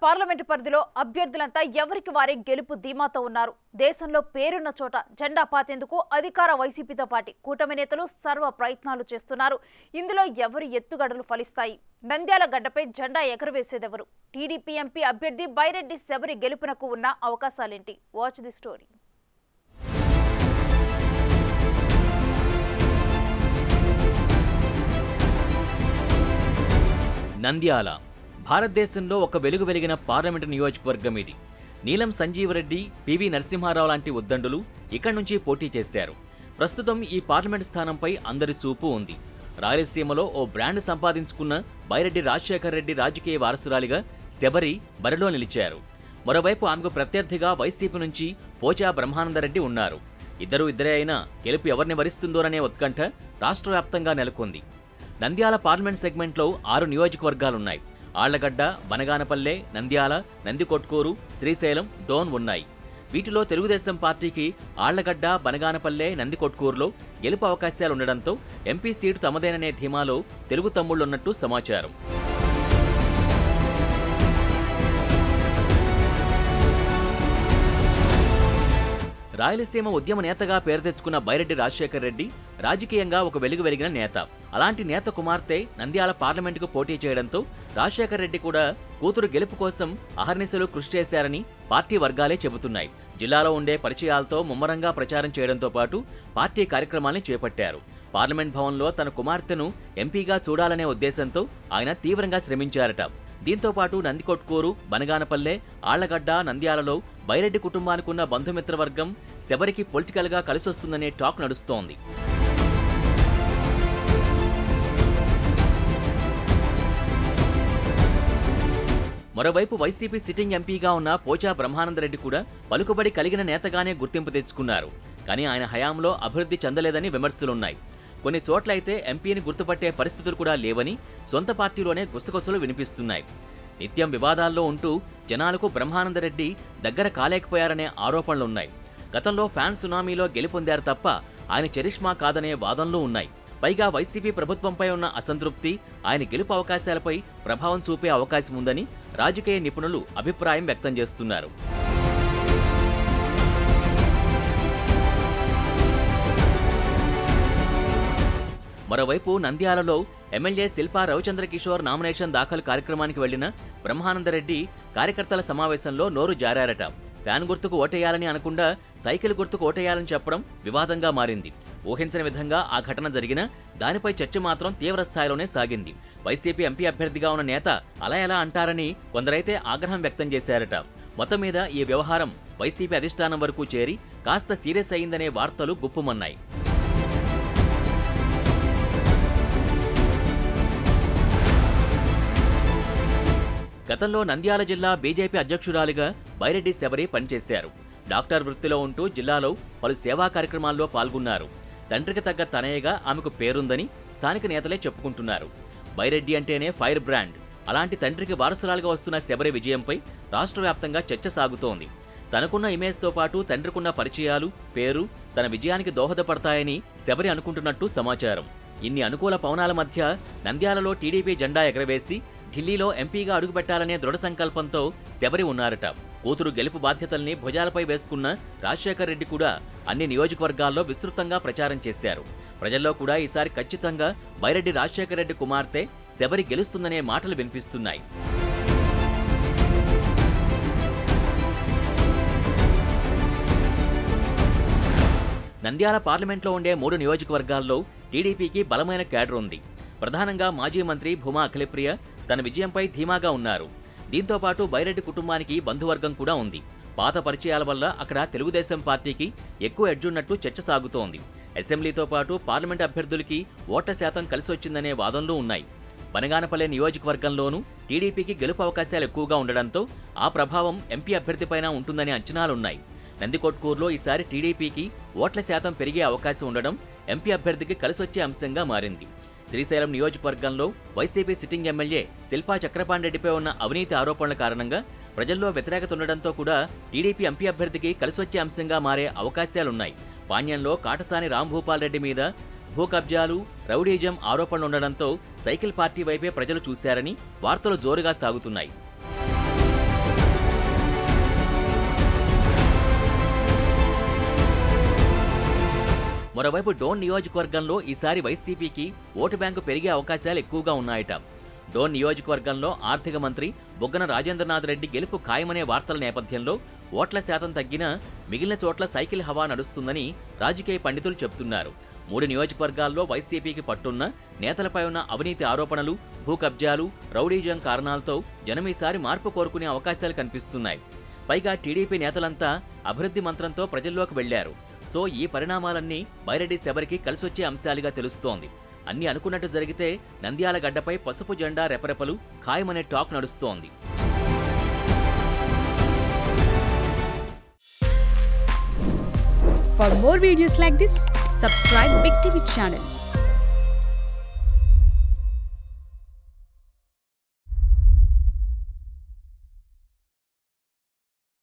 parliament పరిధిలో అభ్యర్థులంతా ఎవరికి వారే గెలుపు ధీమాతో ఉన్నారు దేశంలో పేరున్న చోట జెండా పాతేందుకు అధికార వైసీపీతో పాటు కూటమి నేతలు సర్వ ప్రయత్నాలు చేస్తున్నారు ఇందులో ఎవరి ఎత్తుగడలు ఫలిస్తాయి నంద్యాల గడ్డపై జెండా ఎగరవేసేదెవరు టీడీపీ ఎంపీ అభ్యర్థి బైరెడ్డి శబరి గెలుపునకు ఉన్న అవకాశాలేంటి వాచ్ ది స్టోరీ నంద్యాల భారతదేశంలో ఒక వెలుగు వెలిగిన పార్లమెంటు నియోజకవర్గం ఇది నీలం సంజీవరెడ్డి పివి నరసింహారావు లాంటి ఉద్దండులు ఇక్కడి నుంచి పోటీ చేశారు ప్రస్తుతం ఈ పార్లమెంటు స్థానంపై అందరి చూపు ఉంది రాయలసీమలో ఓ బ్రాండ్ సంపాదించుకున్న బైరెడ్డి రాజశేఖర్ రెడ్డి రాజకీయ వారసురాలిగా శబరి బరిలో నిలిచారు మరోవైపు ఆమెకు ప్రత్యర్థిగా వైసీపీ నుంచి పోచా బ్రహ్మానందరెడ్డి ఉన్నారు ఇద్దరు ఇద్దరే అయినా గెలుపు ఎవరిని వరిస్తుందోననే ఉత్కంఠ రాష్ట్ర వ్యాప్తంగా నెలకొంది నంద్యాల పార్లమెంట్ సెగ్మెంట్లో ఆరు నియోజకవర్గాలున్నాయి ఆళ్లగడ్డ బనగానపల్లె నంద్యాల నందికొట్కూరు శ్రీశైలం డోన్ ఉన్నాయి వీటిలో తెలుగుదేశం పార్టీకి ఆళ్లగడ్డ బనగానపల్లె నందికొట్కూరులో గెలుపు అవకాశాలుండడంతో ఎంపీ సీటు తమదేననే ధీమాలో తెలుగు తమ్ముళ్లున్నట్టు సమాచారం రాయలసీమ ఉద్యమ నేతగా పేరు తెచ్చుకున్న బైరెడ్డి రాజశేఖర్ రెడ్డి రాజకీయంగా ఒక వెలుగు వెలిగిన నేత అలాంటి నేత కుమార్తె నంద్యాల పార్లమెంటుకు పోటీ చేయడంతో రాజశేఖర్ రెడ్డి కూడా కూతురు గెలుపు కోసం అహర్నిశలు కృషి చేశారని పార్టీ వర్గాలే చెబుతున్నాయి జిల్లాలో ఉండే పరిచయాలతో ముమ్మరంగా ప్రచారం చేయడంతో పాటు పార్టీ కార్యక్రమాల్ని చేపట్టారు పార్లమెంట్ భవన్లో తన కుమార్తెను ఎంపీగా చూడాలనే ఉద్దేశంతో ఆయన తీవ్రంగా శ్రమించారట దీంతో పాటు నందికొట్కూరు బనగానపల్లె ఆళ్లగడ్డ నంద్యాలలో బైరెడ్డి కుటుంబానికున్న బంధుమిత్రవర్గం శబరికి పొలిటికల్గా కలిసొస్తుందనే టాక్ నడుస్తోంది మరోవైపు వైసీపీ సిట్టింగ్ ఎంపీగా ఉన్న పోచా బ్రహ్మానందరెడ్డి కూడా పలుకుబడి కలిగిన నేతగానే గుర్తింపు తెచ్చుకున్నారు కానీ ఆయన హయాంలో అభివృద్ధి చెందలేదని విమర్శలున్నాయి కొన్ని చోట్లయితే ఎంపీని గుర్తుపట్టే పరిస్థితులు కూడా లేవని సొంత పార్టీలోనే గుసగుసలు వినిపిస్తున్నాయి నిత్యం వివాదాల్లో ఉంటూ జనాలకు బ్రహ్మానందరెడ్డి దగ్గర కాలేకపోయారనే ఆరోపణలున్నాయి గతంలో ఫ్యాన్ సునామీలో గెలుపొందారు తప్ప ఆయన చరిష్మా కాదనే వాదనలు ఉన్నాయి పైగా వైసీపీ ప్రభుత్వంపై ఉన్న అసంతృప్తి ఆయన గెలుపు అవకాశాలపై ప్రభావం చూపే అవకాశం ఉందని రాజకీయ నిపుణులు అభిప్రాయం వ్యక్తం చేస్తున్నారు మరోవైపు నంద్యాలలో ఎమ్మెల్యే శిల్పా రవిచంద్ర కిషోర్ నామినేషన్ దాఖలు కార్యక్రమానికి వెళ్లిన బ్రహ్మానందరెడ్డి కార్యకర్తల సమావేశంలో నోరు జారారట ఫ్యాన్ గుర్తుకు ఓటేయాలని అనకుండా సైకిల్ గుర్తుకు ఓటేయాలని చెప్పడం వివాదంగా మారింది ఊహించని విధంగా ఆ ఘటన జరిగినా దానిపై చర్చ మాత్రం తీవ్ర స్థాయిలోనే సాగింది వైసీపీ ఎంపీ అభ్యర్థిగా ఉన్న నేత అలా ఎలా అంటారని కొందరైతే ఆగ్రహం వ్యక్తం చేశారట మొత్తం మీద ఈ వ్యవహారం వైసీపీ అధిష్టానం వరకు చేరి కాస్త సీరియస్ అయిందనే వార్తలు గుప్పుమన్నాయి గతంలో నంద్యాల జిల్లా బీజేపీ అధ్యక్షురాలిగా బైరెడ్డి శబరి పనిచేశారు డాక్టర్ వృత్తిలో ఉంటూ జిల్లాలో పలు సేవా కార్యక్రమాల్లో పాల్గొన్నారు తండ్రికి తగ్గ తనయ్యగా ఆమెకు పేరుందని స్థానిక నేతలే చెప్పుకుంటున్నారు బైరెడ్డి అంటేనే ఫైర్ బ్రాండ్ అలాంటి తండ్రికి వారసురాలుగా వస్తున్న శబరి విజయంపై రాష్ట్ర వ్యాప్తంగా చర్చ సాగుతోంది తనకున్న ఇమేజ్తో పాటు తండ్రికున్న పరిచయాలు పేరు తన విజయానికి దోహదపడతాయని శబరి అనుకుంటున్నట్టు సమాచారం ఇన్ని అనుకూల పవనాల మధ్య నంద్యాలలో టీడీపీ జెండా ఎగరవేసి ఢిల్లీలో ఎంపీగా అడుగుపెట్టాలనే దృఢ సంకల్పంతో శబరి ఉన్నారట కూతురు గెలుపు బాధ్యతల్ని భుజాలపై వేసుకున్న రాజశేఖర్ రెడ్డి కూడా అన్ని నియోజకవర్గాల్లో విస్తృతంగా ప్రచారం చేశారు ప్రజల్లో కూడా ఈసారి ఖచ్చితంగా బైరెడ్డి రాజశేఖర్ రెడ్డి కుమార్తె శబరి గెలుస్తుందనే మాటలు వినిపిస్తున్నాయి నంద్యాల పార్లమెంట్లో ఉండే మూడు నియోజకవర్గాల్లో టీడీపీకి బలమైన క్యాడర్ ఉంది ప్రధానంగా మాజీ మంత్రి భూమా అఖిలప్రియ తన విజయంపై ధీమాగా ఉన్నారు దీంతో పాటు బైరెడ్డి కుటుంబానికి బంధువర్గం కూడా ఉంది పాత పరిచయాల వల్ల అక్కడ తెలుగుదేశం పార్టీకి ఎక్కువ ఎడ్జున్నట్టు చర్చ సాగుతోంది అసెంబ్లీతో పాటు పార్లమెంట్ అభ్యర్థులకి ఓట్ల శాతం కలిసొచ్చిందనే వాదనలు ఉన్నాయి బనగానపల్లె నియోజకవర్గంలోనూ టీడీపీకి గెలుపు అవకాశాలు ఎక్కువగా ఉండడంతో ఆ ప్రభావం ఎంపీ అభ్యర్థిపైన ఉంటుందనే అంచనాలున్నాయి నందికొట్కూరులో ఈసారి టీడీపీకి ఓట్ల శాతం పెరిగే అవకాశం ఉండడం ఎంపీ అభ్యర్థికి కలిసొచ్చే అంశంగా మారింది శ్రీశైలం నియోజకవర్గంలో వైసీపీ సిట్టింగ్ ఎమ్మెల్యే శిల్పా చక్రపాణిరెడ్డిపై ఉన్న అవినీతి ఆరోపణల కారణంగా ప్రజల్లో వ్యతిరేకత ఉండడంతో కూడా టీడీపీ ఎంపీ అభ్యర్థికి కలిసొచ్చే అంశంగా మారే అవకాశాలున్నాయి పాణ్యంలో కాటసాని రాంభూపాల్ రెడ్డి మీద భూ కబ్జాలు రౌడీజం ఆరోపణలుండడంతో సైకిల్ పార్టీ వైపే ప్రజలు చూశారని వార్తలు జోరుగా సాగుతున్నాయి మరోవైపు డోన్ నియోజకవర్గంలో ఈసారి వైసీపీకి ఓటు బ్యాంకు పెరిగే అవకాశాలు ఎక్కువగా ఉన్నాయట డోన్ నియోజకవర్గంలో ఆర్థిక మంత్రి బుగ్గన రాజేంద్రనాథ్ రెడ్డి గెలుపు ఖాయమనే వార్తల నేపథ్యంలో ఓట్ల శాతం తగ్గినా మిగిలిన చోట్ల సైకిల్ హవా నడుస్తుందని రాజకీయ పండితులు చెబుతున్నారు మూడు నియోజకవర్గాల్లో వైసీపీకి పట్టున్న నేతలపై ఉన్న అవినీతి ఆరోపణలు భూ కబ్జాలు రౌడీజం కారణాలతో జనం ఈసారి మార్పు కోరుకునే అవకాశాలు కనిపిస్తున్నాయి పైగా టీడీపీ నేతలంతా అభివృద్ధి మంత్రంతో ప్రజల్లోకి వెళ్లారు సో ఈ పరిణామాలన్నీ బైరెడ్డి శబరికి కలిసొచ్చే అంశాలుగా తెలుస్తోంది అన్ని అనుకున్నట్టు జరిగితే నంద్యాల గడ్డపై పసుపు జెండా రెపరెపలు ఖాయమనే టాక్ నడుస్తోంది For more videos like this, subscribe Big TV channel